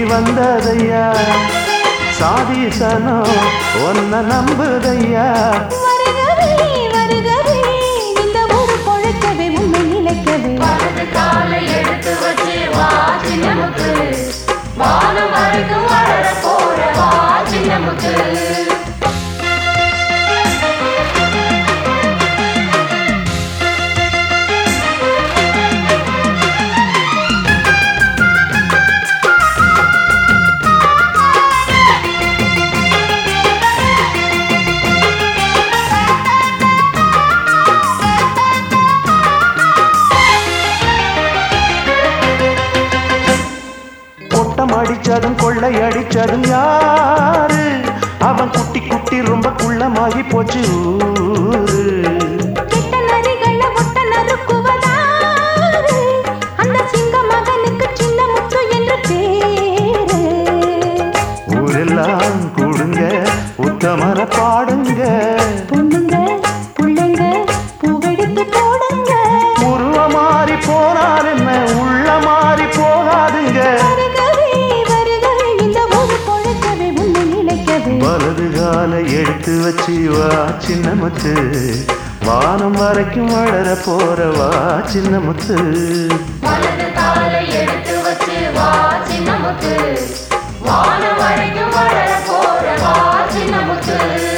வந்ததையா சாதிசனோ ஒன்ன நம்புதையா வருகவே வருகவே இந்த ஊரு பொழைக்கவே உண்மை நிலைக்கவே வலது காலை எடுத்து வச்சு வா சின்னமுத்து வானம் வரைக்கும் வளர போற வா சின்னமுத்து கொட்டம் அடிச்சதும் கொள்ளை அடிச்சதும் யாரு அவன் குட்டி குட்டி ரொம்ப குள்ளமாகி போச்சு ஊரு கெட்ட நரிகள ஒட்ட நறுக்குவதாரு அந்த சிங்க மகனுக்கு சின்ன முத்து என்று பேரு ஊரெல்லாம் கூடுங்க உத்தமர பாடுங்க பொண்ணுங்க புள்ளைங்க பூவெடுத்து போடுங்க உருவ மாறி போனார் என்ன உள்ள மாறி போகாதுங்க வருகவே வருகவே இந்த ஊரு பொழைக்கவே உண்மை நிலைக்கவே வலது காலை எடுத்து வச்சு வா சின்ன முத்து வானம் வரைக்கும் வளர போற வா சின்ன முத்து வலது காலை எடுத்து வச்சு வா சின்னமுத்து வானம் வரைக்கும் வளர போற வா சின்னமுத்து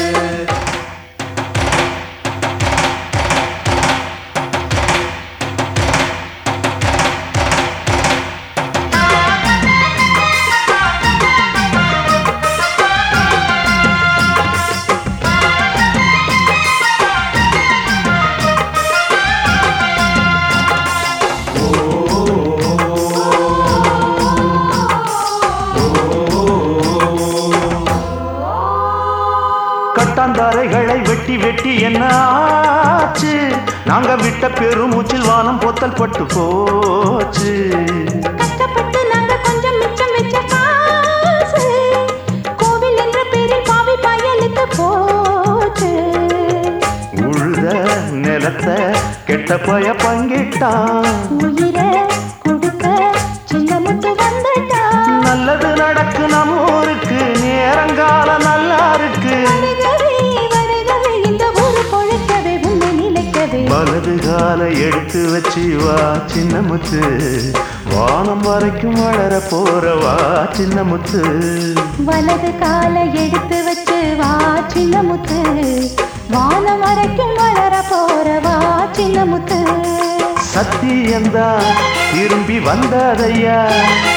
கட்டாந்தாரைகளை வெட்டி வெட்டி என்ன ஆச்சு நாங்க விட்ட பெருமூச்சில் வானம் பொத்தல் பட்டு போச்சு கஷ்டப்பட்டு நாங்க கொஞ்சம் மிச்சம் வச்ச காசு கோவில் என்ற பேரில் பாவி பயலுக்கு போச்சு உழுத நிலத்தை கெட்ட பய பங்கிட்டான் உயிரை கொடுக்க சின்ன முத்து வந்துட்டா நல்லது நடக்கு நம்ம ஊருக்கு நேரங்கால நல்லா இருக்கு வருகவே வருகவே இந்த ஊரு பொழைக்கவே உண்மை நிலைக்கவே வலது காலை எடுத்து வச்சு வா சின்ன முத்து வானம் வரைக்கும் வளர போற வா சின்ன முத்து வலது காலை எடுத்து வச்சு வா சின்ன முத்து வானம் வரைக்கும் வளர போற வா சின்ன முத்து சத்தியந்தான் திரும்பி வந்ததையா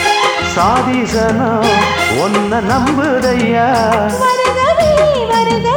சாதிசனம் ஒன்ன நம்புதையா வருகவே வருகவே